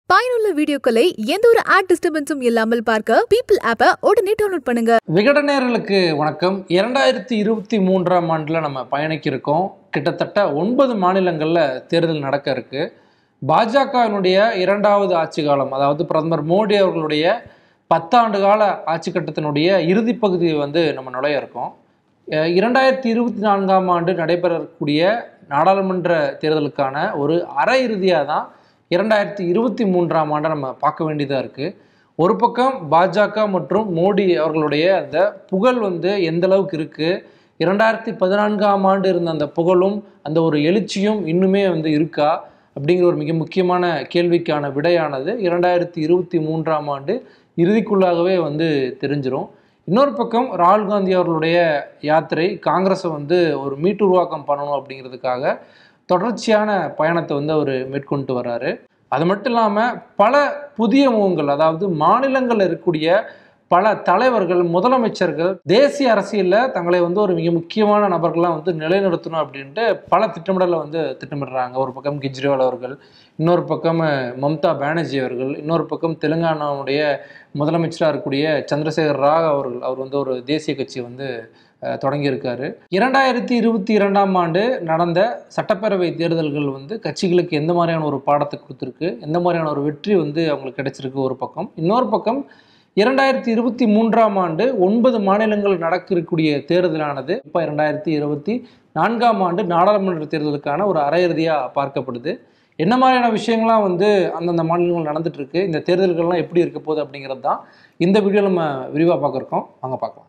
பயனுள்ள வீடியோக்களை எந்த ஒரு ஆட் டிஸ்டர்பன்ஸும் இல்லாமல் பார்க்க பீப்பிள் ஆப்பை உடனே டவுன்லோட் பண்ணுங்க விகடநேயர்களுக்கு வணக்கம் இரண்டாயிரத்தி இருபத்தி மூன்றாம் ஆண்டில் நம்ம பயணிக்க இருக்கோம் கிட்டத்தட்ட ஒன்பது மாநிலங்களில் தேர்தல் நடக்க இருக்கு பாஜகவினுடைய இரண்டாவது ஆட்சி காலம் அதாவது பிரதமர் மோடி அவர்களுடைய பத்தாண்டு கால ஆட்சி கட்டத்தினுடைய இறுதி பகுதியை வந்து நம்ம நுழைய இருக்கோம் அஹ் இரண்டாயிரத்தி இருபத்தி நான்காம் ஆண்டு நடைபெறக்கூடிய நாடாளுமன்ற தேர்தலுக்கான ஒரு அரை இறுதியாக தான் இரண்டாயிரத்தி இருபத்தி மூன்றாம் ஆண்டை நம்ம பார்க்க வேண்டியதாக இருக்குது ஒரு பக்கம் பாஜக மற்றும் மோடி அவர்களுடைய அந்த புகழ் வந்து எந்த அளவுக்கு இருக்குது இரண்டாயிரத்தி பதினான்காம் ஆண்டு இருந்த அந்த புகழும் அந்த ஒரு எழுச்சியும் இன்னுமே வந்து இருக்கா அப்படிங்கிற ஒரு மிக முக்கியமான கேள்விக்கான விடையானது இரண்டாயிரத்தி இருபத்தி மூன்றாம் ஆண்டு இறுதிக்குள்ளாகவே வந்து தெரிஞ்சிரும் இன்னொரு பக்கம் ராகுல் காந்தி அவர்களுடைய யாத்திரை காங்கிரஸை வந்து ஒரு மீட்டுருவாக்கம் பண்ணணும் அப்படிங்கிறதுக்காக தொடர்ச்சியான பயணத்தை வந்து அவர் மேற்கொண்டு வர்றாரு அது மட்டும் இல்லாமல் பல புதிய முகங்கள் அதாவது மாநிலங்களில் இருக்கக்கூடிய பல தலைவர்கள் முதலமைச்சர்கள் தேசிய அரசியலில் தங்களை வந்து ஒரு மிக முக்கியமான நபர்கள்லாம் வந்து நிலைநிறுத்தணும் அப்படின்ட்டு பல திட்டமிடலை வந்து திட்டமிடுறாங்க ஒரு பக்கம் கெஜ்ரிவால் அவர்கள் இன்னொரு பக்கம் மம்தா பானர்ஜி அவர்கள் இன்னொரு பக்கம் தெலுங்கானாவுடைய முதலமைச்சராக இருக்கக்கூடிய சந்திரசேகர் ராவ் அவர்கள் அவர் வந்து ஒரு தேசிய கட்சி வந்து அஹ், தொடங்கியிருக்காரு இரண்டாயிரத்தி இருபத்தி இரண்டாம் ஆண்டு நடந்த சட்டப்பேரவை தேர்தல்கள் வந்து கட்சிகளுக்கு எந்த மாதிரியான ஒரு பாடத்தை கொடுத்துருக்கு எந்த மாதிரியான ஒரு வெற்றி வந்து அவங்களுக்கு கிடைச்சிருக்கு ஒரு பக்கம் இன்னொரு பக்கம் இரண்டாயிரத்தி இருபத்தி மூன்றாம் ஆண்டு ஒன்பது மாநிலங்கள் நடக்க இருக்கக்கூடிய தேர்தலானது இப்போ இரண்டாயிரத்தி இருபத்தி நான்காம் ஆண்டு நாடாளுமன்ற தேர்தலுக்கான ஒரு அரையிறுதியாக பார்க்கப்படுது என்ன மாதிரியான விஷயங்கள்லாம் வந்து அந்தந்த மாநிலங்கள் நடந்துட்டு இருக்கு இந்த தேர்தல்கள்லாம் எப்படி இருக்க போகுது அப்படிங்கிறது தான் இந்த வீடியோ நம்ம விரிவாக பார்க்குறோம் வாங்க பார்க்கலாம்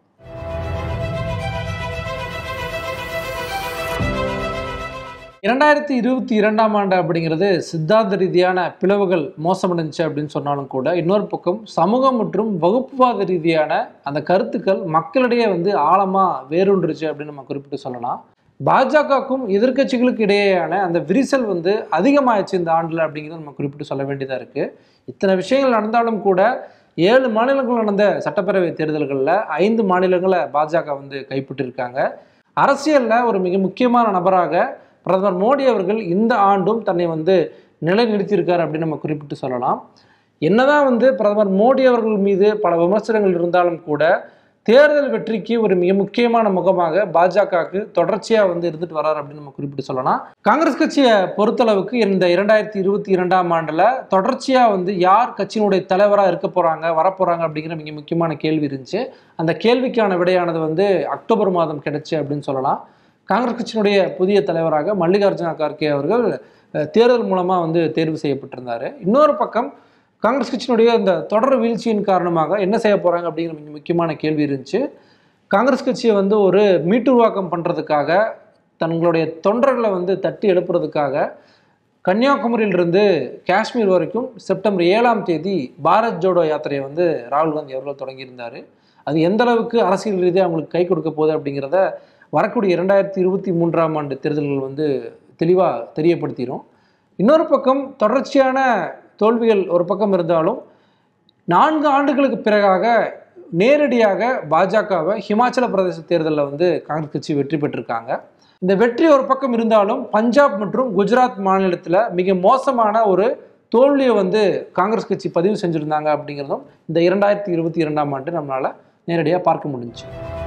இரண்டாயிரத்தி இருபத்தி இரண்டாம் ஆண்டு அப்படிங்கிறது சித்தாந்த ரீதியான பிளவுகள் மோசமடைஞ்சுச்சு அப்படின்னு சொன்னாலும் கூட இன்னொரு பக்கம் சமூகம் மற்றும் வகுப்புவாத ரீதியான அந்த கருத்துக்கள் மக்களிடையே வந்து ஆழமாக வேரூன்றுச்சு அப்படின்னு நம்ம குறிப்பிட்டு சொல்லலாம் பாஜகவுக்கும் எதிர்க்கட்சிகளுக்கு இடையேயான அந்த விரிசல் வந்து அதிகமாயிடுச்சு இந்த ஆண்டில் அப்படிங்கிறத நம்ம குறிப்பிட்டு சொல்ல வேண்டியதாக இருக்குது இத்தனை விஷயங்கள் நடந்தாலும் கூட ஏழு மாநிலங்கள் நடந்த சட்டப்பேரவை தேர்தல்களில் ஐந்து மாநிலங்களை பாஜக வந்து கைப்பற்றிருக்காங்க அரசியலில் ஒரு மிக முக்கியமான நபராக பிரதமர் மோடி அவர்கள் இந்த ஆண்டும் தன்னை வந்து நிலைநிறுத்தியிருக்கார் அப்படின்னு நம்ம குறிப்பிட்டு சொல்லலாம் என்னதான் வந்து பிரதமர் மோடி அவர்கள் மீது பல விமர்சனங்கள் இருந்தாலும் கூட தேர்தல் வெற்றிக்கு ஒரு மிக முக்கியமான முகமாக பாஜகவுக்கு தொடர்ச்சியாக வந்து இருந்துட்டு வரார் அப்படின்னு நம்ம குறிப்பிட்டு சொல்லலாம் காங்கிரஸ் கட்சியை பொறுத்தளவுக்கு இந்த இரண்டாயிரத்தி இருபத்தி இரண்டாம் ஆண்டில் தொடர்ச்சியாக வந்து யார் கட்சியினுடைய தலைவராக இருக்க போகிறாங்க வரப்போகிறாங்க அப்படிங்கிற மிக முக்கியமான கேள்வி இருந்துச்சு அந்த கேள்விக்கான விடையானது வந்து அக்டோபர் மாதம் கிடைச்சு அப்படின்னு சொல்லலாம் காங்கிரஸ் கட்சியினுடைய புதிய தலைவராக மல்லிகார்ஜுன கார்கே அவர்கள் அஹ், தேர்தல் மூலமாக வந்து தேர்வு செய்யப்பட்டிருந்தார் இன்னொரு பக்கம் காங்கிரஸ் கட்சியினுடைய இந்த தொடர் வீழ்ச்சியின் காரணமாக என்ன செய்ய போகிறாங்க அப்படிங்கிற மிக முக்கியமான கேள்வி இருந்துச்சு காங்கிரஸ் கட்சியை வந்து ஒரு மீட்டுருவாக்கம் பண்ணுறதுக்காக தங்களுடைய தொண்டர்களை வந்து தட்டி எழுப்புறதுக்காக கன்னியாகுமரியிலிருந்து காஷ்மீர் வரைக்கும் செப்டம்பர் ஏழாம் தேதி பாரத் ஜோடோ யாத்திரையை வந்து ராகுல் காந்தி அவர்கள் தொடங்கியிருந்தார் அது எந்த அளவுக்கு அரசியல் ரீதியாக அவங்களுக்கு கை கொடுக்க போகுது அப்படிங்கிறத வரக்கூடிய இரண்டாயிரத்தி இருபத்தி மூன்றாம் ஆண்டு தேர்தல்கள் வந்து தெளிவாக தெரியப்படுத்திடும் இன்னொரு பக்கம் தொடர்ச்சியான தோல்விகள் ஒரு பக்கம் இருந்தாலும் நான்கு ஆண்டுகளுக்கு பிறகாக நேரடியாக பாஜகவை ஹிமாச்சல பிரதேச தேர்தலில் வந்து காங்கிரஸ் கட்சி வெற்றி பெற்றிருக்காங்க இந்த வெற்றி ஒரு பக்கம் இருந்தாலும் பஞ்சாப் மற்றும் குஜராத் மாநிலத்தில் மிக மோசமான ஒரு தோல்வியை வந்து காங்கிரஸ் கட்சி பதிவு செஞ்சுருந்தாங்க அப்படிங்கிறதும் இந்த இரண்டாயிரத்தி இருபத்தி இரண்டாம் ஆண்டு நம்மளால் நேரடியாக பார்க்க முடிஞ்சுச்சு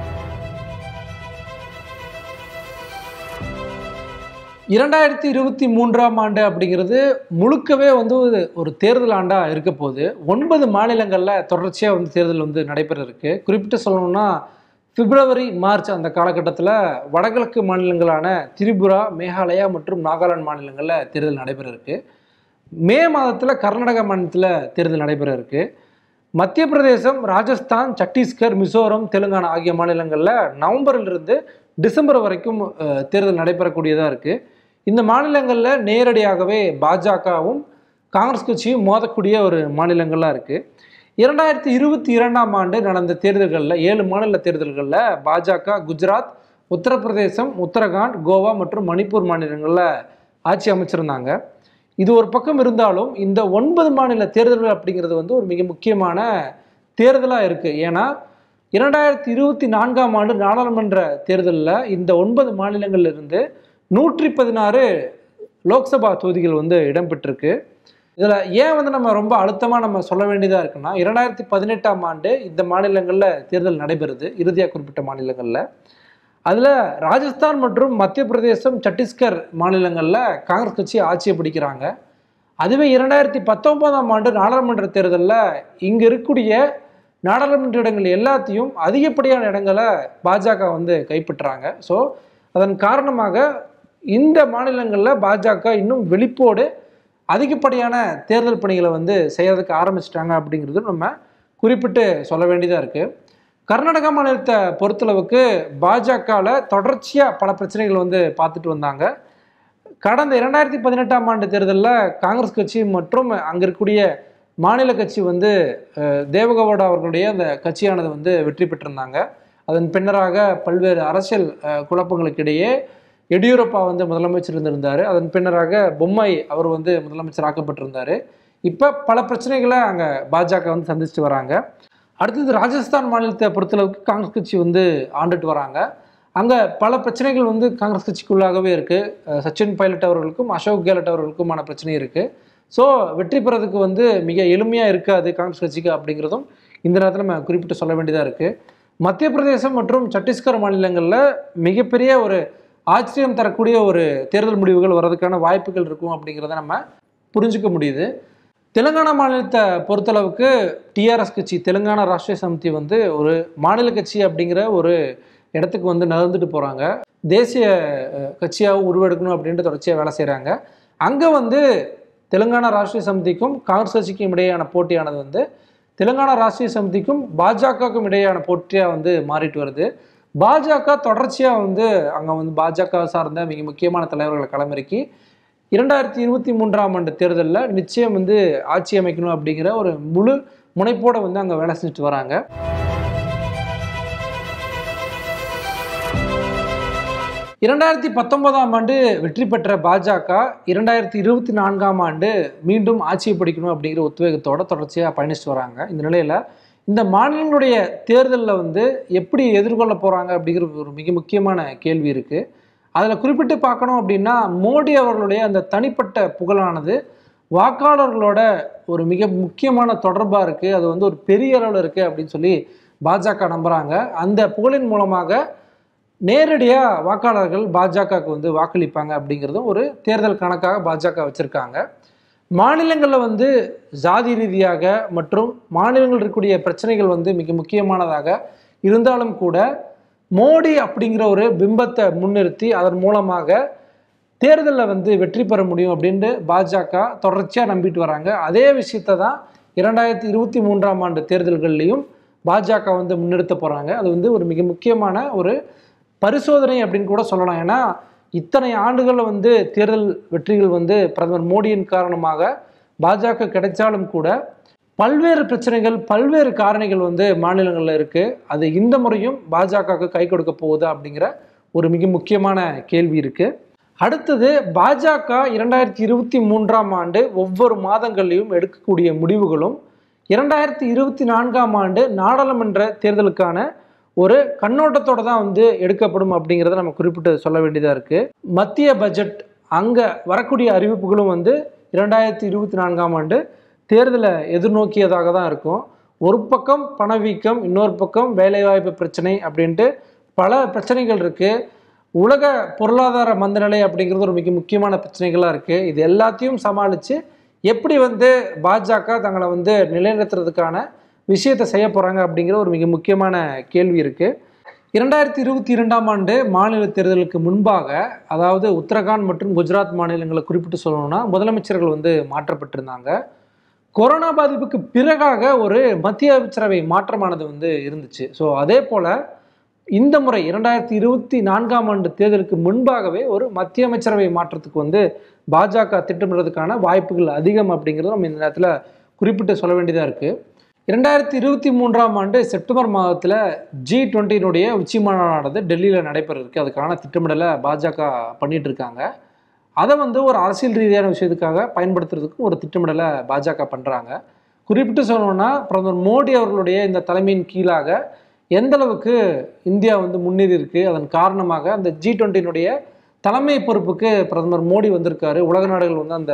இரண்டாயிரத்தி இருபத்தி மூன்றாம் ஆண்டு அப்படிங்கிறது முழுக்கவே வந்து ஒரு ஒரு தேர்தல் ஆண்டாக இருக்க போகுது ஒன்பது மாநிலங்களில் தொடர்ச்சியாக வந்து தேர்தல் வந்து நடைபெற இருக்கு குறிப்பிட்டு சொல்லணும்னா பிப்ரவரி மார்ச் அந்த காலகட்டத்தில் வடகிழக்கு மாநிலங்களான திரிபுரா மேகாலயா மற்றும் நாகாலாந்து மாநிலங்களில் தேர்தல் நடைபெற இருக்கு மே மாதத்தில் கர்நாடகா மாநிலத்தில் தேர்தல் நடைபெற இருக்கு மத்திய பிரதேசம் ராஜஸ்தான் சத்தீஸ்கர் மிசோரம் தெலுங்கானா ஆகிய மாநிலங்களில் நவம்பரிலிருந்து டிசம்பர் வரைக்கும் அஹ், தேர்தல் நடைபெறக்கூடியதாக இருக்குது இந்த மாநிலங்களில் நேரடியாகவே பாஜகவும் காங்கிரஸ் கட்சியும் மோதக்கூடிய ஒரு மாநிலங்களாக இருக்குது இரண்டாயிரத்தி இருபத்தி இரண்டாம் ஆண்டு நடந்த தேர்தல்களில் ஏழு மாநில தேர்தல்களில் பாஜக குஜராத் உத்தரப்பிரதேசம் உத்தரகாண்ட் கோவா மற்றும் மணிப்பூர் மாநிலங்களில் ஆட்சி அமைச்சிருந்தாங்க இது ஒரு பக்கம் இருந்தாலும் இந்த ஒன்பது மாநில தேர்தல்கள் அப்படிங்கிறது வந்து ஒரு மிக முக்கியமான தேர்தலாக இருக்குது ஏன்னா இரண்டாயிரத்தி இருபத்தி நான்காம் ஆண்டு நாடாளுமன்ற தேர்தலில் இந்த ஒன்பது மாநிலங்கள்ல இருந்து நூற்றி பதினாறு லோக்சபா தொகுதிகள் வந்து இடம்பெற்றிருக்கு இதில் ஏன் வந்து நம்ம ரொம்ப அழுத்தமாக நம்ம சொல்ல வேண்டியதாக இருக்குன்னா இரண்டாயிரத்தி பதினெட்டாம் ஆண்டு இந்த மாநிலங்களில் தேர்தல் நடைபெறுது இறுதியாக குறிப்பிட்ட மாநிலங்களில் அதில் ராஜஸ்தான் மற்றும் மத்திய பிரதேசம் சத்தீஸ்கர் மாநிலங்களில் காங்கிரஸ் கட்சி ஆட்சியை பிடிக்கிறாங்க அதுவே இரண்டாயிரத்தி பத்தொன்பதாம் ஆண்டு நாடாளுமன்ற தேர்தலில் இங்கே இருக்கக்கூடிய நாடாளுமன்ற இடங்கள் எல்லாத்தையும் அதிகப்படியான இடங்களை பாஜக வந்து கைப்பற்றுறாங்க ஸோ அதன் காரணமாக இந்த மாநிலங்களில் பாஜக இன்னும் வெளிப்போடு அதிகப்படியான தேர்தல் பணிகளை வந்து செய்யறதுக்கு ஆரம்பிச்சிட்டாங்க அப்படிங்கிறது நம்ம குறிப்பிட்டு சொல்ல வேண்டியதாக இருக்குது கர்நாடகா மாநிலத்தை பொறுத்தளவுக்கு பாஜகவில் தொடர்ச்சியாக பல பிரச்சனைகள் வந்து பார்த்துட்டு வந்தாங்க கடந்த இரண்டாயிரத்தி பதினெட்டாம் ஆண்டு தேர்தலில் காங்கிரஸ் கட்சி மற்றும் அங்கே இருக்கக்கூடிய மாநில கட்சி வந்து அஹ், தேவகவுடா அவர்களுடைய அந்த கட்சியானது வந்து வெற்றி பெற்றிருந்தாங்க அதன் பின்னராக பல்வேறு அரசியல் அஹ், குழப்பங்களுக்கு இடையே எடியூரப்பா வந்து முதலமைச்சர் இருந்திருந்தார் அதன் பின்னராக பொம்மை அவர் வந்து முதலமைச்சர் ஆக்கப்பட்டிருந்தார் இப்போ பல பிரச்சனைகளை அங்கே பாஜக வந்து சந்திச்சுட்டு வராங்க அடுத்தது ராஜஸ்தான் மாநிலத்தை பொறுத்தளவுக்கு காங்கிரஸ் கட்சி வந்து ஆண்டுட்டு வராங்க அங்கே பல பிரச்சனைகள் வந்து காங்கிரஸ் கட்சிக்குள்ளாகவே இருக்குது சச்சின் பைலட் அவர்களுக்கும் அசோக் கெலட் அவர்களுக்குமான பிரச்சனை இருக்குது ஸோ வெற்றி பெறதுக்கு வந்து மிக எளிமையாக இருக்காது காங்கிரஸ் கட்சிக்கு அப்படிங்கிறதும் இந்த நேரத்தில் நம்ம குறிப்பிட்டு சொல்ல வேண்டியதாக இருக்குது மத்திய பிரதேசம் மற்றும் சத்தீஸ்கர் மாநிலங்களில் மிகப்பெரிய ஒரு ஆச்சரியம் தரக்கூடிய ஒரு தேர்தல் முடிவுகள் வர்றதுக்கான வாய்ப்புகள் இருக்கும் அப்படிங்கிறத நம்ம புரிஞ்சுக்க முடியுது தெலுங்கானா மாநிலத்தை பொறுத்தளவுக்கு டிஆர்எஸ் கட்சி தெலுங்கானா ராஷ்டிரிய சமிதி வந்து ஒரு மாநில கட்சி அப்படிங்கிற ஒரு இடத்துக்கு வந்து நகர்ந்துட்டு போகிறாங்க தேசிய அஹ், கட்சியாக உருவெடுக்கணும் அப்படின்ட்டு தொடர்ச்சியாக வேலை செய்கிறாங்க அங்கே வந்து தெலுங்கானா ராஷ்டிரிய சமிதிக்கும் காங்கிரஸ் கட்சிக்கும் இடையேயான போட்டியானது வந்து தெலுங்கானா ராஷ்டிரிய சமிதிக்கும் பாஜகவுக்கும் இடையேயான போட்டியாக வந்து மாறிட்டு வருது பாஜக தொடர்ச்சியாக வந்து அங்கே வந்து பாஜக சார்ந்த மிக முக்கியமான தலைவர்களை களமிறக்கி இரண்டாயிரத்தி இருபத்தி மூன்றாம் ஆண்டு தேர்தலில் நிச்சயம் வந்து ஆட்சி அமைக்கணும் அப்படிங்கிற ஒரு முழு முனைப்போட வந்து அங்கே வேலை செஞ்சுட்டு வராங்க இரண்டாயிரத்தி பத்தொன்பதாம் ஆண்டு வெற்றி பெற்ற பாஜக இரண்டாயிரத்தி இருபத்தி நான்காம் ஆண்டு மீண்டும் ஆட்சியை பிடிக்கணும் அப்படிங்கிற உத்வேகத்தோட தொடர்ச்சியாக பயணிச்சுட்டு வராங்க இந்த நிலையில் இந்த மாநிலங்களுடைய தேர்தலில் வந்து எப்படி எதிர்கொள்ள போகிறாங்க அப்படிங்கிற ஒரு மிக முக்கியமான கேள்வி இருக்குது அதில் குறிப்பிட்டு பார்க்கணும் அப்படின்னா மோடி அவர்களுடைய அந்த தனிப்பட்ட புகழானது வாக்காளர்களோட ஒரு மிக முக்கியமான தொடர்பாக இருக்குது அது வந்து ஒரு பெரிய அளவில் இருக்குது அப்படின்னு சொல்லி பாஜக நம்புகிறாங்க அந்த புகழின் மூலமாக நேரடியாக வாக்காளர்கள் பாஜகவுக்கு வந்து வாக்களிப்பாங்க அப்படிங்கிறதும் ஒரு தேர்தல் கணக்காக பாஜக வச்சுருக்காங்க மாநிலங்களில் வந்து ஜாதி ரீதியாக மற்றும் மாநிலங்கள் இருக்கக்கூடிய பிரச்சனைகள் வந்து மிக முக்கியமானதாக இருந்தாலும் கூட மோடி அப்படிங்கிற ஒரு பிம்பத்தை முன்னிறுத்தி அதன் மூலமாக தேர்தலில் வந்து வெற்றி பெற முடியும் அப்படின்ட்டு பாஜக தொடர்ச்சியாக நம்பிட்டு வராங்க அதே விஷயத்தை தான் இரண்டாயிரத்தி இருபத்தி மூன்றாம் ஆண்டு தேர்தல்கள்லையும் பாஜக வந்து முன்னெடுத்த போகிறாங்க அது வந்து ஒரு மிக முக்கியமான ஒரு பரிசோதனை அப்படின்னு கூட சொல்லலாம் ஏன்னா இத்தனை ஆண்டுகளில் வந்து தேர்தல் வெற்றிகள் வந்து பிரதமர் மோடியின் காரணமாக பாஜக கிடைச்சாலும் கூட பல்வேறு பிரச்சனைகள் பல்வேறு காரணிகள் வந்து மாநிலங்களில் இருக்குது அது இந்த முறையும் பாஜகவுக்கு கை கொடுக்க போகுதா அப்படிங்கிற ஒரு மிக முக்கியமான கேள்வி இருக்குது அடுத்தது பாஜக இரண்டாயிரத்தி இருபத்தி மூன்றாம் ஆண்டு ஒவ்வொரு மாதங்கள்லையும் எடுக்கக்கூடிய முடிவுகளும் இரண்டாயிரத்தி இருபத்தி நான்காம் ஆண்டு நாடாளுமன்ற தேர்தலுக்கான ஒரு கண்ணோட்டத்தோட தான் வந்து எடுக்கப்படும் அப்படிங்கிறத நம்ம குறிப்பிட்டு சொல்ல வேண்டியதாக இருக்குது மத்திய பட்ஜெட் அங்கே வரக்கூடிய அறிவிப்புகளும் வந்து இரண்டாயிரத்தி இருபத்தி நான்காம் ஆண்டு தேர்தலை எதிர்நோக்கியதாக தான் இருக்கும் ஒரு பக்கம் பணவீக்கம் இன்னொரு பக்கம் வேலைவாய்ப்பு பிரச்சனை அப்படின்ட்டு பல பிரச்சனைகள் இருக்குது உலக பொருளாதார மந்தநிலை அப்படிங்கிறது ஒரு மிக முக்கியமான பிரச்சனைகளாக இருக்குது இது எல்லாத்தையும் சமாளித்து எப்படி வந்து பாஜக தங்களை வந்து நிலைநிறுத்துறதுக்கான விஷயத்தை செய்ய போகிறாங்க அப்படிங்கிற ஒரு மிக முக்கியமான கேள்வி இருக்குது இரண்டாயிரத்தி இருபத்தி இரண்டாம் ஆண்டு மாநில தேர்தலுக்கு முன்பாக அதாவது உத்தரகாண்ட் மற்றும் குஜராத் மாநிலங்களை குறிப்பிட்டு சொல்லணும்னா முதலமைச்சர்கள் வந்து மாற்றப்பட்டிருந்தாங்க கொரோனா பாதிப்புக்கு பிறகாக ஒரு மத்திய அமைச்சரவை மாற்றமானது வந்து இருந்துச்சு ஸோ அதே போல் இந்த முறை இரண்டாயிரத்தி இருபத்தி நான்காம் ஆண்டு தேர்தலுக்கு முன்பாகவே ஒரு மத்திய அமைச்சரவை மாற்றத்துக்கு வந்து பாஜக திட்டமிடுறதுக்கான வாய்ப்புகள் அதிகம் அப்படிங்கிறது நம்ம இந்த நேரத்தில் குறிப்பிட்டு சொல்ல வேண்டியதாக இருக்குது இரண்டாயிரத்தி இருபத்தி மூன்றாம் ஆண்டு செப்டம்பர் மாதத்தில் ஜி டுவெண்ட்டினுடைய உச்சி மாநாடானது டெல்லியில் நடைபெற இருக்கு அதுக்கான திட்டமிடலை பாஜக பண்ணிட்டு இருக்காங்க அதை வந்து ஒரு அரசியல் ரீதியான விஷயத்துக்காக பயன்படுத்துறதுக்கும் ஒரு திட்டமிடலை பாஜக பண்ணுறாங்க குறிப்பிட்டு சொல்லணும்னா பிரதமர் மோடி அவர்களுடைய இந்த தலைமையின் கீழாக எந்த அளவுக்கு இந்தியா வந்து முன்னேறி இருக்கு அதன் காரணமாக அந்த ஜி டுவெண்ட்டினுடைய தலைமை பொறுப்புக்கு பிரதமர் மோடி வந்திருக்காரு உலக நாடுகள் வந்து அந்த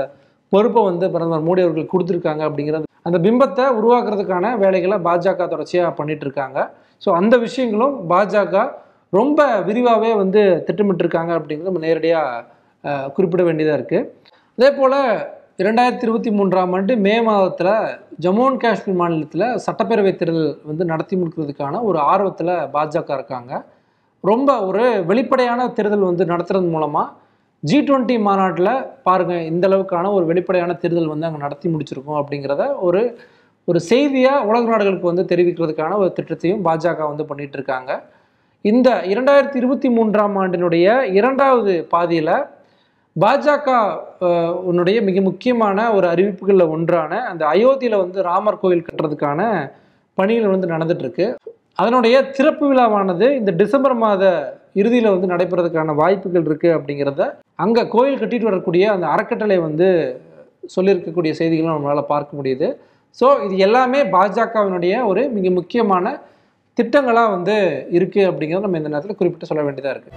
பொறுப்பை வந்து பிரதமர் மோடி அவர்கள் கொடுத்துருக்காங்க அப்படிங்கிறது அந்த பிம்பத்தை உருவாக்குறதுக்கான வேலைகளை பாஜக தொடர்ச்சியாக பண்ணிட்டு இருக்காங்க ஸோ அந்த விஷயங்களும் பாஜக ரொம்ப விரிவாகவே வந்து திட்டமிட்டிருக்காங்க அப்படிங்கிறது நம்ம நேரடியாக குறிப்பிட வேண்டியதாக இருக்குது அதே போல் இரண்டாயிரத்தி இருபத்தி மூன்றாம் ஆண்டு மே மாதத்தில் ஜம்மு அண்ட் காஷ்மீர் மாநிலத்தில் சட்டப்பேரவை தேர்தல் வந்து நடத்தி முடிக்கிறதுக்கான ஒரு ஆர்வத்தில் பாஜக இருக்காங்க ரொம்ப ஒரு வெளிப்படையான தேர்தல் வந்து நடத்துறது மூலமாக ஜி டுவெண்ட்டி மாநாட்டில் பாருங்கள் இந்த அளவுக்கான ஒரு வெளிப்படையான தேர்தல் வந்து அங்கே நடத்தி முடிச்சிருக்கோம் அப்படிங்கிறத ஒரு ஒரு செய்தியாக உலக நாடுகளுக்கு வந்து தெரிவிக்கிறதுக்கான ஒரு திட்டத்தையும் பாஜக வந்து பண்ணிட்டு இருக்காங்க இந்த இரண்டாயிரத்தி இருபத்தி மூன்றாம் ஆண்டினுடைய இரண்டாவது பாதியில் பாஜக அஹ், உன்னுடைய மிக முக்கியமான ஒரு அறிவிப்புகளில் ஒன்றான அந்த அயோத்தியில் வந்து ராமர் கோயில் கட்டுறதுக்கான பணிகள் வந்து நடந்துட்டு இருக்கு அதனுடைய திறப்பு விழாவானது இந்த டிசம்பர் மாத இறுதியில் வந்து நடைபெறதுக்கான வாய்ப்புகள் இருக்குது அப்படிங்கிறத அங்கே கோயில் கட்டிட்டு வரக்கூடிய அந்த அறக்கட்டளை வந்து சொல்லியிருக்கக்கூடிய செய்திகளும் நம்மளால் பார்க்க முடியுது ஸோ இது எல்லாமே பாஜகவினுடைய ஒரு மிக முக்கியமான திட்டங்களாக வந்து இருக்குது அப்படிங்கிறத நம்ம இந்த நேரத்தில் குறிப்பிட்டு சொல்ல வேண்டியதாக இருக்குது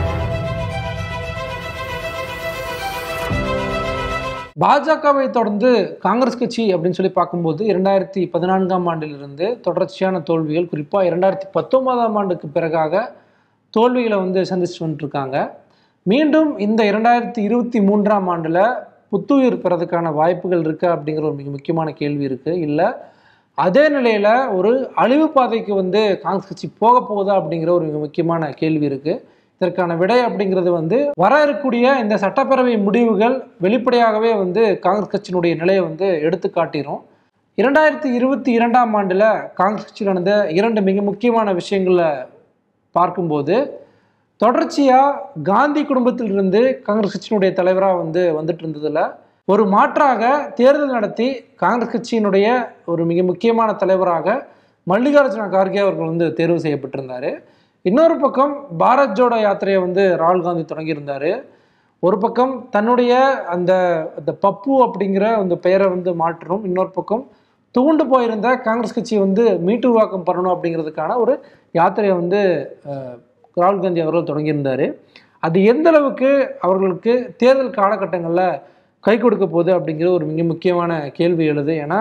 பாஜகவை தொடர்ந்து காங்கிரஸ் கட்சி அப்படின்னு சொல்லி பார்க்கும்போது இரண்டாயிரத்தி பதினான்காம் ஆண்டிலிருந்து தொடர்ச்சியான தோல்விகள் குறிப்பாக இரண்டாயிரத்தி பத்தொன்பதாம் ஆண்டுக்கு பிறகாக தோல்விகளை வந்து சந்திச்சுட்டு வந்துட்டுருக்காங்க மீண்டும் இந்த இரண்டாயிரத்தி இருபத்தி மூன்றாம் ஆண்டில் புத்துயிர் பெறதுக்கான வாய்ப்புகள் இருக்கா அப்படிங்கிற ஒரு மிக முக்கியமான கேள்வி இருக்குது இல்லை அதே நிலையில் ஒரு அழிவு பாதைக்கு வந்து காங்கிரஸ் கட்சி போக போகுதா அப்படிங்கிற ஒரு மிக முக்கியமான கேள்வி இருக்குது இதற்கான விடை அப்படிங்கிறது வந்து வர இருக்கக்கூடிய இந்த சட்டப்பேரவை முடிவுகள் வெளிப்படையாகவே வந்து காங்கிரஸ் கட்சியினுடைய நிலையை வந்து எடுத்து காட்டிடும் இரண்டாயிரத்தி இருபத்தி இரண்டாம் ஆண்டில் காங்கிரஸ் கட்சியில் நடந்த இரண்டு மிக முக்கியமான விஷயங்களை பார்க்கும்போது தொடர்ச்சியாக காந்தி குடும்பத்திலிருந்து காங்கிரஸ் கட்சியினுடைய தலைவராக வந்து வந்துட்டு இருந்ததில் ஒரு மாற்றாக தேர்தல் நடத்தி காங்கிரஸ் கட்சியினுடைய ஒரு மிக முக்கியமான தலைவராக மல்லிகார்ஜுன கார்கே அவர்கள் வந்து தேர்வு செய்யப்பட்டிருந்தார் இன்னொரு பக்கம் பாரத் ஜோடோ யாத்திரையை வந்து ராகுல் காந்தி தொடங்கியிருந்தார் ஒரு பக்கம் தன்னுடைய அந்த அந்த பப்பு அப்படிங்கிற அந்த பெயரை வந்து மாற்றணும் இன்னொரு பக்கம் துவண்டு போயிருந்த காங்கிரஸ் கட்சியை வந்து மீட்டுருவாக்கம் பண்ணணும் அப்படிங்கிறதுக்கான ஒரு யாத்திரையை வந்து அஹ், ராகுல் காந்தி அவர்கள் தொடங்கியிருந்தார் அது எந்த அளவுக்கு அவர்களுக்கு தேர்தல் காலகட்டங்களில் கை கொடுக்க போகுது அப்படிங்கிற ஒரு மிக முக்கியமான கேள்வி எழுது ஏன்னா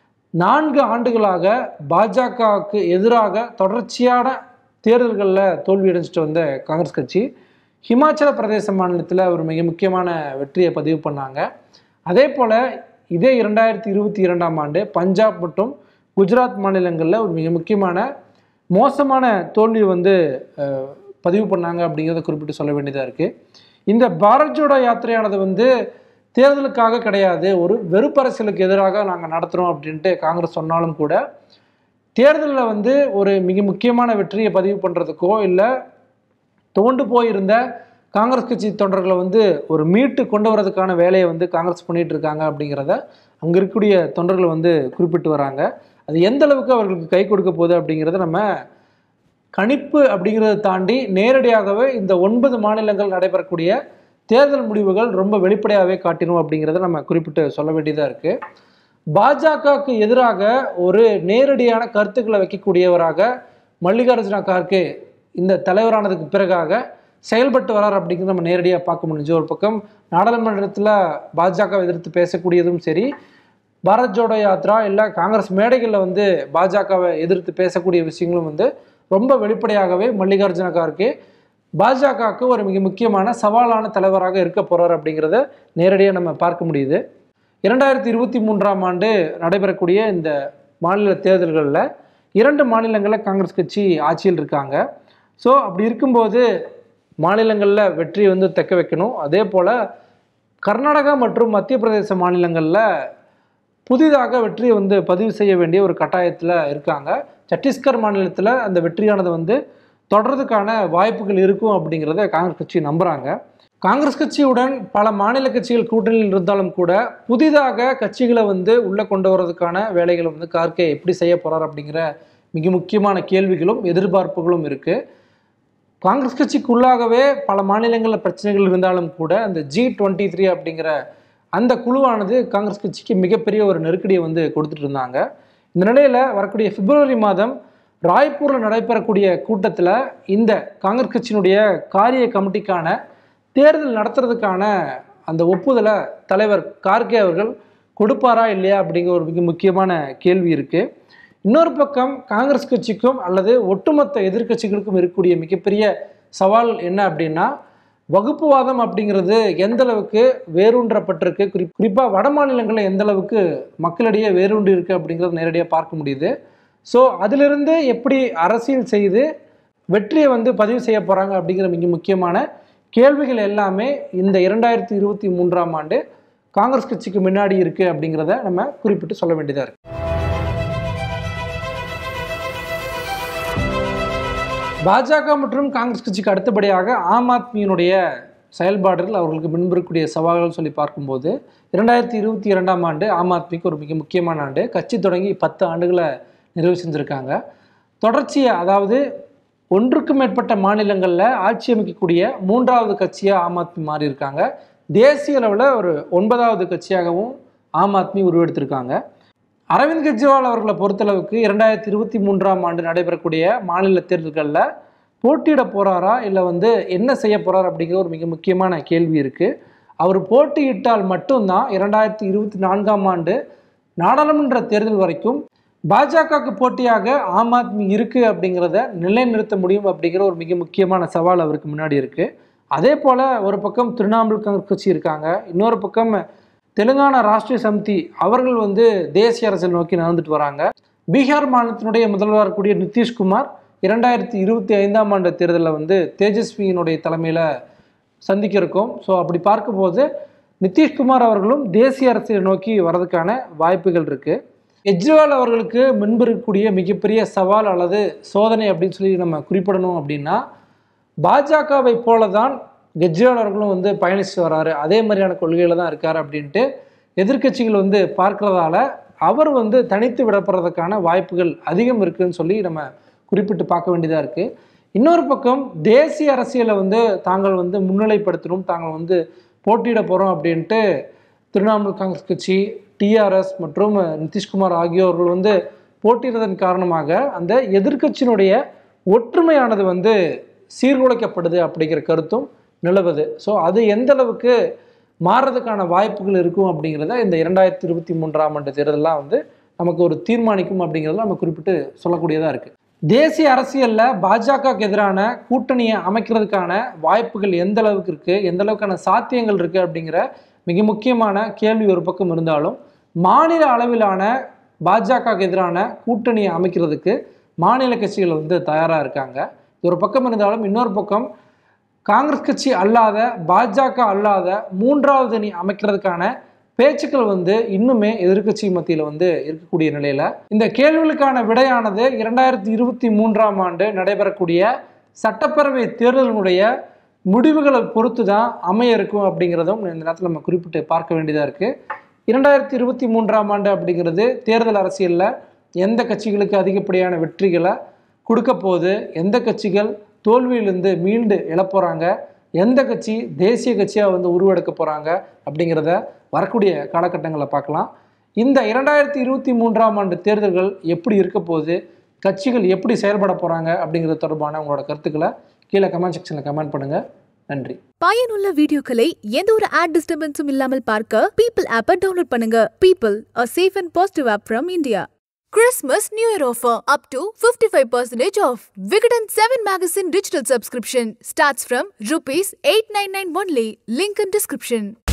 நான்கு ஆண்டுகளாக பாஜகவுக்கு எதிராக தொடர்ச்சியான தேர்தல்களில் தோல்வி அடைஞ்சிட்டு வந்த காங்கிரஸ் கட்சி ஹிமாச்சல பிரதேச மாநிலத்தில் ஒரு மிக முக்கியமான வெற்றியை பதிவு பண்ணாங்க அதே போல் இதே இரண்டாயிரத்தி இருபத்தி இரண்டாம் ஆண்டு பஞ்சாப் மற்றும் குஜராத் மாநிலங்களில் ஒரு மிக முக்கியமான மோசமான தோல்வி வந்து அஹ், பதிவு பண்ணாங்க அப்படிங்கிறத குறிப்பிட்டு சொல்ல வேண்டியதாக இருக்குது இந்த பாரத் ஜோடோ யாத்திரையானது வந்து தேர்தலுக்காக கிடையாது ஒரு வெறுப்பரசியலுக்கு எதிராக நாங்கள் நடத்துகிறோம் அப்படின்ட்டு காங்கிரஸ் சொன்னாலும் கூட தேர்தலில் வந்து ஒரு மிக முக்கியமான வெற்றியை பதிவு பண்ணுறதுக்கோ இல்லை தோண்டு போயிருந்த காங்கிரஸ் கட்சி தொண்டர்களை வந்து ஒரு மீட்டு கொண்டு வரதுக்கான வேலையை வந்து காங்கிரஸ் பண்ணிட்டு இருக்காங்க அப்படிங்கிறத அங்கே இருக்கக்கூடிய தொண்டர்கள் வந்து குறிப்பிட்டு வராங்க அது எந்த அளவுக்கு அவர்களுக்கு கை கொடுக்க போகுது அப்படிங்கிறத நம்ம கணிப்பு அப்படிங்கிறத தாண்டி நேரடியாகவே இந்த ஒன்பது மாநிலங்கள் நடைபெறக்கூடிய தேர்தல் முடிவுகள் ரொம்ப வெளிப்படையாகவே காட்டிடும் அப்படிங்கிறத நம்ம குறிப்பிட்டு சொல்ல வேண்டியதாக இருக்குது பாஜகவுக்கு எதிராக ஒரு நேரடியான கருத்துக்களை வைக்கக்கூடியவராக மல்லிகார்ஜுன கார்கே இந்த தலைவரானதுக்கு பிறகாக செயல்பட்டு வரார் அப்படிங்கிறத நம்ம நேரடியாக பார்க்க முடிஞ்சு ஒரு பக்கம் நாடாளுமன்றத்தில் பாஜக எதிர்த்து பேசக்கூடியதும் சரி பாரத் ஜோடோ யாத்ரா இல்லை காங்கிரஸ் மேடைகளில் வந்து பாஜகவை எதிர்த்து பேசக்கூடிய விஷயங்களும் வந்து ரொம்ப வெளிப்படையாகவே மல்லிகார்ஜுன கார்கே பாஜகவுக்கு ஒரு மிக முக்கியமான சவாலான தலைவராக இருக்க போகிறார் அப்படிங்கிறத நேரடியாக நம்ம பார்க்க முடியுது இரண்டாயிரத்தி இருபத்தி மூன்றாம் ஆண்டு நடைபெறக்கூடிய இந்த மாநில தேர்தல்களில் இரண்டு மாநிலங்களில் காங்கிரஸ் கட்சி ஆட்சியில் இருக்காங்க ஸோ அப்படி இருக்கும்போது மாநிலங்களில் வெற்றி வந்து தக்க வைக்கணும் அதே போல் கர்நாடகா மற்றும் மத்திய பிரதேச மாநிலங்களில் புதிதாக வெற்றியை வந்து பதிவு செய்ய வேண்டிய ஒரு கட்டாயத்தில் இருக்காங்க சத்தீஸ்கர் மாநிலத்தில் அந்த வெற்றியானது வந்து தொடர்றதுக்கான வாய்ப்புகள் இருக்கும் அப்படிங்கிறத காங்கிரஸ் கட்சி நம்புகிறாங்க காங்கிரஸ் கட்சியுடன் பல மாநில கட்சிகள் கூட்டணியில் இருந்தாலும் கூட புதிதாக கட்சிகளை வந்து உள்ளே கொண்டு வரதுக்கான வேலைகளை வந்து கார்கே எப்படி செய்ய போகிறார் அப்படிங்கிற மிக முக்கியமான கேள்விகளும் எதிர்பார்ப்புகளும் இருக்குது காங்கிரஸ் கட்சிக்குள்ளாகவே பல மாநிலங்களில் பிரச்சனைகள் இருந்தாலும் கூட அந்த ஜி டுவெண்ட்டி த்ரீ அப்படிங்கிற அந்த குழுவானது காங்கிரஸ் கட்சிக்கு மிகப்பெரிய ஒரு நெருக்கடியை வந்து கொடுத்துட்டு இருந்தாங்க இந்த நிலையில் வரக்கூடிய பிப்ரவரி மாதம் ராய்ப்பூரில் நடைபெறக்கூடிய கூட்டத்தில் இந்த காங்கிரஸ் கட்சியினுடைய காரிய கமிட்டிக்கான தேர்தல் நடத்துறதுக்கான அந்த ஒப்புதலை தலைவர் கார்கே அவர்கள் கொடுப்பாரா இல்லையா அப்படிங்கிற ஒரு மிக முக்கியமான கேள்வி இருக்குது இன்னொரு பக்கம் காங்கிரஸ் கட்சிக்கும் அல்லது ஒட்டுமொத்த எதிர்க்கட்சிகளுக்கும் இருக்கக்கூடிய மிகப்பெரிய சவால் என்ன அப்படின்னா வகுப்புவாதம் அப்படிங்கிறது எந்த அளவுக்கு வேரூன்றப்பட்டிருக்கு குறி குறிப்பாக வட மாநிலங்களில் எந்த அளவுக்கு மக்களிடையே வேரூன்றி இருக்கு அப்படிங்கிறத நேரடியாக பார்க்க முடியுது ஸோ அதிலிருந்து எப்படி அரசியல் செய்து வெற்றியை வந்து பதிவு செய்ய போகிறாங்க அப்படிங்கிற மிக முக்கியமான கேள்விகள் எல்லாமே இந்த இரண்டாயிரத்தி இருபத்தி மூன்றாம் ஆண்டு காங்கிரஸ் கட்சிக்கு முன்னாடி இருக்குது அப்படிங்கிறத நம்ம குறிப்பிட்டு சொல்ல வேண்டியதாக இருக்குது பாஜக மற்றும் காங்கிரஸ் கட்சிக்கு அடுத்தபடியாக ஆம் ஆத்மியினுடைய செயல்பாடுகள் அவர்களுக்கு முன்பிருக்கக்கூடிய சவால்கள் சொல்லி பார்க்கும்போது இரண்டாயிரத்தி இருபத்தி இரண்டாம் ஆண்டு ஆம் ஆத்மிக்கு ஒரு மிக முக்கியமான ஆண்டு கட்சி தொடங்கி பத்து ஆண்டுகளை நிறைவு செஞ்சுருக்காங்க தொடர்ச்சியாக அதாவது ஒன்றுக்கு மேற்பட்ட மாநிலங்களில் ஆட்சி அமைக்கக்கூடிய மூன்றாவது கட்சியாக ஆம் ஆத்மி மாறி இருக்காங்க தேசிய அளவில் ஒரு ஒன்பதாவது கட்சியாகவும் ஆம் ஆத்மி உருவெடுத்திருக்காங்க அரவிந்த் கெஜ்ரிவால் அவர்களை பொறுத்தளவுக்கு இரண்டாயிரத்தி இருபத்தி மூன்றாம் ஆண்டு நடைபெறக்கூடிய மாநில தேர்தல்களில் போட்டியிட போகிறாரா இல்லை வந்து என்ன செய்ய போகிறார் அப்படிங்கிற ஒரு மிக முக்கியமான கேள்வி இருக்குது அவர் போட்டியிட்டால் மட்டும்தான் இரண்டாயிரத்தி இருபத்தி நான்காம் ஆண்டு நாடாளுமன்ற தேர்தல் வரைக்கும் பாஜகவுக்கு போட்டியாக ஆம் ஆத்மி இருக்குது அப்படிங்கிறத நிலைநிறுத்த முடியும் அப்படிங்கிற ஒரு மிக முக்கியமான சவால் அவருக்கு முன்னாடி இருக்குது அதே போல் ஒரு பக்கம் திரிணாமுல் காங்கிரஸ் கட்சி இருக்காங்க இன்னொரு பக்கம் தெலுங்கானா ராஷ்டிரிய சமிதி அவர்கள் வந்து தேசிய அரசியல் நோக்கி நடந்துட்டு வராங்க பீகார் மாநிலத்தினுடைய முதல்வர் கூடிய நிதிஷ்குமார் இரண்டாயிரத்தி இருபத்தி ஐந்தாம் ஆண்டு தேர்தலில் வந்து தேஜஸ்வியினுடைய தலைமையில் சந்திக்க இருக்கோம் ஸோ அப்படி பார்க்கும்போது நிதிஷ்குமார் அவர்களும் தேசிய அரசியலை நோக்கி வர்றதுக்கான வாய்ப்புகள் இருக்குது கெஜ்ரிவால் அவர்களுக்கு முன்பு இருக்கக்கூடிய மிகப்பெரிய சவால் அல்லது சோதனை அப்படின்னு சொல்லி நம்ம குறிப்பிடணும் அப்படின்னா பாஜகவை போல தான் கெஜ்ரிவால் அவர்களும் வந்து பயணிச்சு வராரு அதே மாதிரியான கொள்கையில தான் இருக்கார் அப்படின்ட்டு எதிர்க்கட்சிகள் வந்து பார்க்கறதால அவர் வந்து தனித்து விடப்படுறதுக்கான வாய்ப்புகள் அதிகம் இருக்குன்னு சொல்லி நம்ம குறிப்பிட்டு பார்க்க வேண்டியதாக இருக்குது இன்னொரு பக்கம் தேசிய அரசியலை வந்து தாங்கள் வந்து முன்னிலைப்படுத்தணும் தாங்கள் வந்து போட்டியிட போகிறோம் அப்படின்ட்டு திரிணாமுல் காங்கிரஸ் கட்சி டிஆர்எஸ் மற்றும் நிதிஷ்குமார் ஆகியோர்கள் வந்து போட்டியிடுறதன் காரணமாக அந்த எதிர்க்கட்சியினுடைய ஒற்றுமையானது வந்து சீர்குலைக்கப்படுது அப்படிங்கிற கருத்தும் நிலவுது ஸோ அது எந்த அளவுக்கு மாறுறதுக்கான வாய்ப்புகள் இருக்கும் அப்படிங்கிறத இந்த இரண்டாயிரத்தி இருபத்தி மூன்றாம் ஆண்டு தேர்தலெலாம் வந்து நமக்கு ஒரு தீர்மானிக்கும் அப்படிங்கிறத நம்ம குறிப்பிட்டு சொல்லக்கூடியதாக இருக்குது தேசிய அரசியலில் பாஜகவுக்கு எதிரான கூட்டணியை அமைக்கிறதுக்கான வாய்ப்புகள் எந்த அளவுக்கு இருக்குது எந்த அளவுக்கான சாத்தியங்கள் இருக்குது அப்படிங்கிற மிக முக்கியமான கேள்வி ஒரு பக்கம் இருந்தாலும் மாநில அளவிலான பாஜகவுக்கு எதிரான கூட்டணியை அமைக்கிறதுக்கு மாநில கட்சிகள் வந்து தயாராக இருக்காங்க இது ஒரு பக்கம் இருந்தாலும் இன்னொரு பக்கம் காங்கிரஸ் கட்சி அல்லாத பாஜக அல்லாத மூன்றாவது அணி அமைக்கிறதுக்கான பேச்சுக்கள் வந்து இன்னுமே எதிர்க்கட்சி மத்தியில் வந்து இருக்கக்கூடிய நிலையில் இந்த கேள்விகளுக்கான விடையானது இரண்டாயிரத்தி இருபத்தி மூன்றாம் ஆண்டு நடைபெறக்கூடிய சட்டப்பேரவை தேர்தலினுடைய முடிவுகளை பொறுத்து தான் அமைய இருக்கும் அப்படிங்கிறதும் இந்த நேரத்தில் நம்ம குறிப்பிட்டு பார்க்க வேண்டியதாக இருக்குது இரண்டாயிரத்தி இருபத்தி மூன்றாம் ஆண்டு அப்படிங்கிறது தேர்தல் அரசியலில் எந்த கட்சிகளுக்கு அதிகப்படியான வெற்றிகளை கொடுக்க போகுது எந்த கட்சிகள் தோல்வியிலிருந்து மீண்டு எழப்போகிறாங்க எந்த கட்சி தேசிய கட்சியாக வந்து உருவெடுக்க போகிறாங்க அப்படிங்கிறத வரக்கூடிய காலகட்டங்களில் பார்க்கலாம் இந்த இரண்டாயிரத்தி இருபத்தி மூன்றாம் ஆண்டு தேர்தல்கள் எப்படி இருக்க போகுது கட்சிகள் எப்படி செயல்பட போகிறாங்க அப்படிங்கிறது தொடர்பான உங்களோட கருத்துக்களை கீழே கமெண்ட் செக்ஷனில் கமெண்ட் பண்ணுங்கள் நன்றி பயனுள்ள வீடியோக்களை எந்த ஒரு ஆட் டிஸ்டர்பன்ஸும் இல்லாமல் பார்க்க பீப்பிள் ஆப்பை டவுன்லோட் பண்ணுங்க people a safe and positive app from India Christmas New Year offer up to 55% off. Vicodin 7 magazine digital subscription starts from rupees 899 only. Link in description.